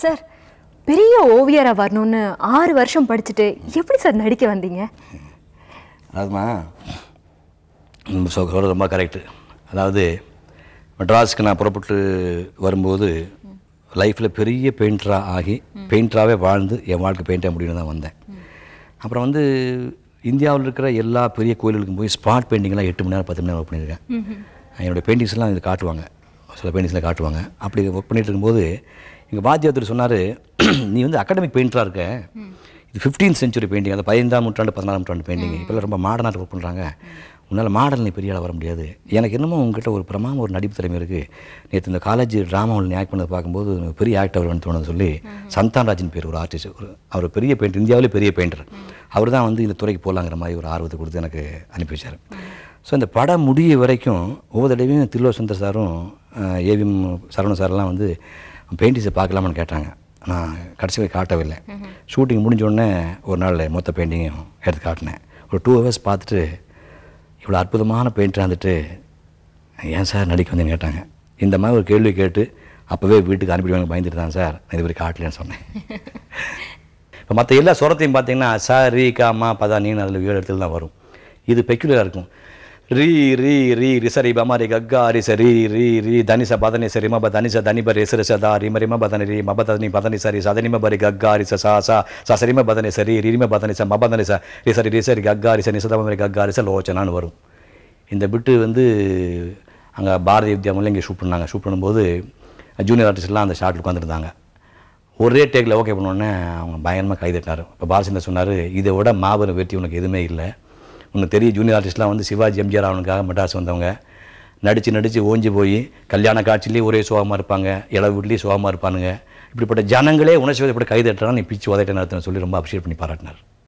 sir பெரிய ஓவியரா வரணும்னு ஆறு வருஷம் படிச்சுட்டு எப்படி சார் நடிக்க வந்தீங்க அதுமா நம்ம சொல்கிறது ரொம்ப கரெக்டு அதாவது மெட்ராஸுக்கு நான் புறப்பட்டு வரும்போது லைஃப்பில் பெரிய பெயிண்டராக ஆகி பெயிண்டராகவே வாழ்ந்து என் வாழ்க்கை பெயிண்டாக முடியும்னு தான் வந்தேன் அப்புறம் வந்து இந்தியாவில் இருக்கிற எல்லா பெரிய கோயில்களுக்கும் போய் ஸ்பாட் பெயிண்டிங்லாம் எட்டு மணி நேரம் பத்து மணி நேரம் ஒர்க் பண்ணியிருக்கேன் என்னோடய பெயிண்டிங்ஸ்லாம் இது காட்டுவாங்க சில பெயிண்டிங்ஸில் காட்டுவாங்க அப்படி ஒர்க் பண்ணிட்டு இருக்கும்போது எங்கள் வாத்தியார் சொன்னார் நீ வந்து அகாடமிக் பெயிண்டராக இருக்க இது ஃபிஃப்டீன் செஞ்சுரி பெயிண்டிங் அந்த பதினைந்தாம் நூற்றாண்டு பதினாறாம் நூற்றாண்டு பெயிண்டிங் இப்போல்லாம் ரொம்ப மாடர்னாக ஒர்க் பண்ணுறாங்க உன்னால் மாடல் நீ பெரிய ஆளா வர முடியாது எனக்கு என்னமோ உங்ககிட்ட ஒரு பிரமாம ஒரு நடிப்பு திறமை இருக்குது நேற்று இந்த காலேஜ் ட்ராமாவில் நீ ஆக்ட் பண்ணதை பார்க்கும்போது உனக்கு பெரிய ஆக்டர் வரும்னு தோணுது சொல்லி சந்தான் ராஜன் பேர் ஒரு ஆர்டிஸ்ட் ஒரு அவர் பெரிய பெயிண்டர் இந்தியாவிலே பெரிய பெயிண்டர் அவர் தான் வந்து இந்த துறைக்கு போகலாங்கிற மாதிரி ஒரு ஆர்வத்தை கொடுத்து எனக்கு அனுப்பி வச்சார் ஸோ இந்த படம் முடிய வரைக்கும் ஒவ்வொரு தடவையும் தில்லோ சுந்தர் சாரும் ஏவிஎம் சரவண சாரெல்லாம் வந்து பெயிண்டிங்ஸை பார்க்கலாமான்னு கேட்டாங்க நான் கடைசி வரை காட்டவில்லை ஷூட்டிங் முடிஞ்ச உடனே ஒரு நாள் மொத்த பெயிண்டிங்கும் எடுத்து காட்டினேன் ஒரு டூ ஹவர்ஸ் பார்த்துட்டு இவ்வளோ அற்புதமான பெயிண்டர் வந்துட்டு ஏன் சார் நடிக்க வந்தேன்னு கேட்டாங்க இந்த மாதிரி ஒரு கேள்வி கேட்டு அப்போவே வீட்டுக்கு அனுப்பிடுவாங்க பயந்துட்டு தான் சார் நான் இது வரைக்கும் காட்டலன்னு சொன்னேன் இப்போ மற்ற எல்லா சுரத்தையும் பார்த்தீங்கன்னா ச ரீ கா மா பதா நீன்னு அதில் ஏழு இடத்துல தான் வரும் இது பெக்குலராக இருக்கும் ரீ ரீ ரீ ரிசரி பமாரி கக்கா ரிச ரீ ரீ ரீ தனிச பதனி சரி மப தனிச தனிப ரிச ரிச தா ரிம ரிம பதனி ரீ மப தனி பதனி சரி சதனிம பரி கக்கா ரிச சா சா ச சரிம பதனி சரி ரிரிம பதனி ச மப தனி ச ரிசரி ரிசரி கக்கா ரிச நிசதமரி கக்கா ரிச லோச்சனான்னு வரும் இந்த பிட்டு வந்து அங்கே பாரதி வித்யாமூலில் இங்கே ஷூட் பண்ணாங்க ஷூட் பண்ணும்போது ஜூனியர் ஆர்டிஸ்ட்லாம் அந்த ஷாட்டில் உட்காந்துருந்தாங்க ஒரே டேக்கில் ஓகே பண்ணோடனே அவங்க பயங்கரமாக கைதட்டினார் இப்போ பாலச்சந்தர் சொன்னார் இதை விட மாபெரும் வெற்றி உனக்கு எதுவுமே இல்லை உனக்கு தெரியும் ஜூனியர் ஆர்டிஸ்ட்லாம் வந்து சிவாஜி எம்ஜிஆர் அவனுக்காக மெட்ராஸ் வந்தவங்க நடித்து நடித்து ஓஞ்சி போய் கல்யாண காட்சிலேயே ஒரே சுகமாக இருப்பாங்க இளவு வீட்லேயும் சுகமாக இருப்பானுங்க இப்படிப்பட்ட ஜனங்களே உணர்ச்சி இப்படி கைதட்டுறான் நீ பிச்சு உதட்டை நடத்துன்னு சொல்லி ரொம்ப அப்ரிஷியேட் பண்ணி பாராட்டினார்